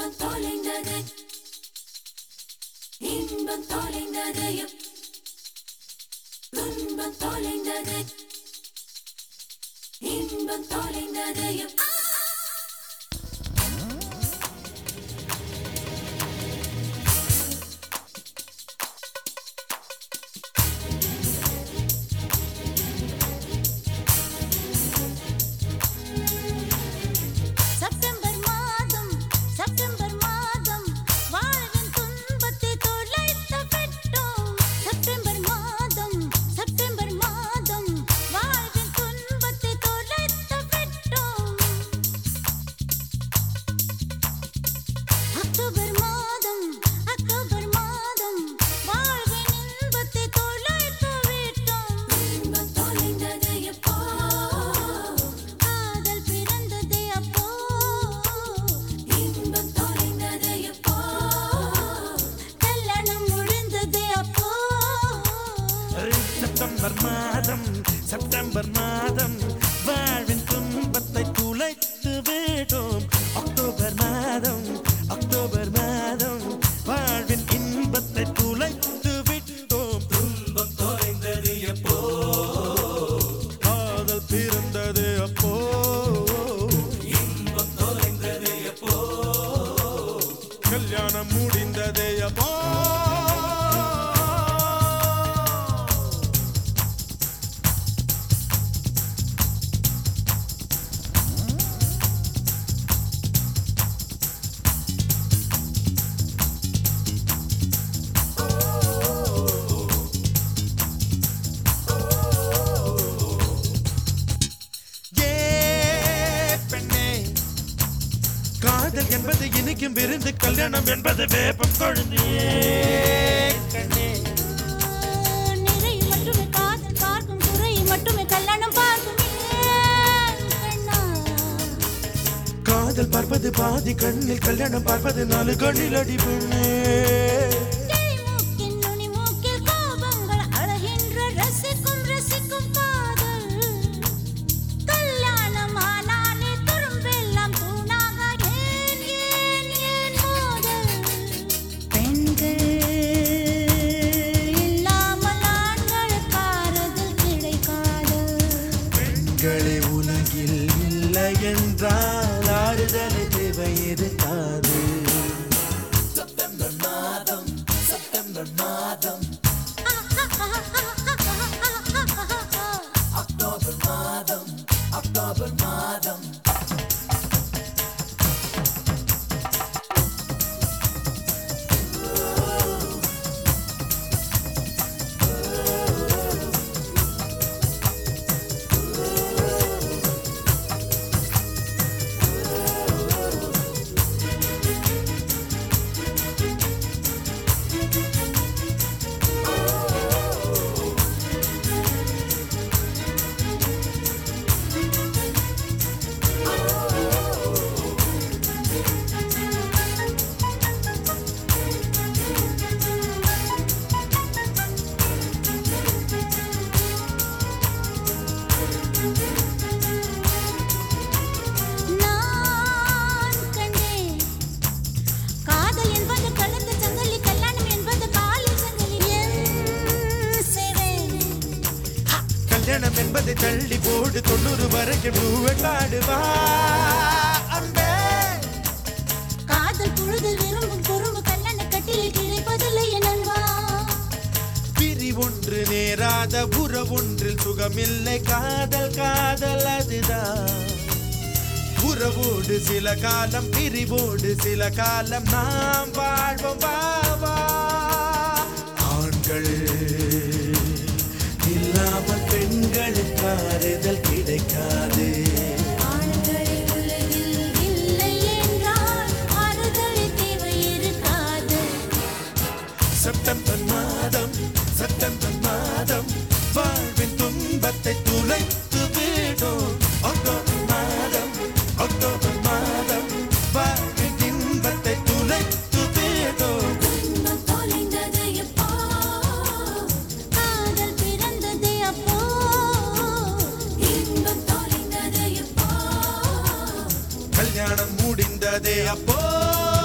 இன்பம் தொலைந்தது இன்பம் தொலைந்தது எப்- துன்பம் தொலைந்தது இன்பம் தொலைந்தது எப்- செப்டம்பர் மாதம் செப்டம்பர் மாதம் வாழ்வின் துன்பத்தை தொலைத்து விட்டோம் செப்டம்பர் மாதம் செப்டம்பர் மாதம் வாழ்வின் துன்பத்தை தொலைத்து விட்டோம் அக்டோபர் மாதம் அக்டோபர் மாதம் வாழ்வின் இன்பத்தை தொலைத்து விட்டோம் இன்பம் தொலைந்தது எப்போ காதல் பிறந்ததே அப்போ இன்பம் தொலைந்தது எப்போ கல்யாணம் முடிந்ததே அப்போ செப்டம்பர் மாதம் செப்டம்பர் மாதம் வாழ்வின் துன்பத்தை துளைத்து விடும் அக்டோபர் மாதம் அக்டோபர் மாதம் வாழ்வின் இன்பத்தை துளைத்து விட்டோம் துன்பம் தொலைந்தது எப்போ காதல் பிறந்தது அப்போ இன்பம் தொலைந்தது எப்போ கல்யாணம் முடிந்தது அப்போ ஏ பெண்ணே காதல் என்பது இனிக்கும் விருந்து கல்யாணம் என்பது வேப்பம் கொழுந்தே கண்ணே நிறை மட்டுமே காதல் பார்க்கும் குறை மட்டுமே கல்யாணம் பார்க்கும் ஏன் கண்ணா காதல் பார்ப்பது பாதி கண்ணில் கல்யாணம் பார்ப்பது நாலு கண்ணில் அடி பெண்ணே கிளி மூக்கின் நுனி மூக்கில் கோபங்கள் அழகின்ற ரசிக்கும் ரசிக்கும் காதல் கல்யாணம் ஆனாலே துரும்பெல்லாம் தூணாக ஏன் ஏன் ஏன் மோதல் பெண்கள் இல்லாமல் ஆண்களுக்கு ஆறுதல் கிடைக்காது பெண்களே உலகில் இல்லை என்றால் ஆறுதலை தேவை இருக்காது செப்டம்பர் மாதம் செப்டம்பர் மாதம் அக்டோபர் மாதம் அக்டோபர் மாதம் நான் கண்டேன் காதல் என்பது கலந்த சங்கிலி கல்யாணம் என்பது காலில் சங்கிலி என் சிறை கல்யாணம் என்பதை தள்ளி போடு தொண்ணூறு வரைக்கும் பூவெட்டாடுவா அன்பே காதல் பொழுதில் விரும்பும் குறும்பு கல்லண கட்டில் கிடைப்பதில்லை என் அன்பா பிரி ஒன்று நேராத உறவொன்றில் சுகமில்லை காதல் காதல் அதுதான் உறவோடு சில காலம் பிரிவோடு சில காலம் நாம் வாழ்வோம் பாவா ஆண்கள் இல்லாமல் பெண்களுக்கு ஆறுதல் கிடைக்காது ஆண்கள் உலகில் இல்லை என்றால் ஆறுதல் தேவை இருக்காது செப்டம்பர் மாதம் செப்டம்பர் மாதம் வாழ்வின் துன்பத்தை துளைத்து விடும் அக்டோபர் மாதம் அக்டோபர் மாதம் வாழ்வின் இன்பத்தை துளைத்து விடும் இன்பம் தொலைந்தது எப்போ காதல் பிறந்ததே அப்போ இன்பம் தொலைந்தது எப்போ கல்யாணம் முடிந்ததே அப்போ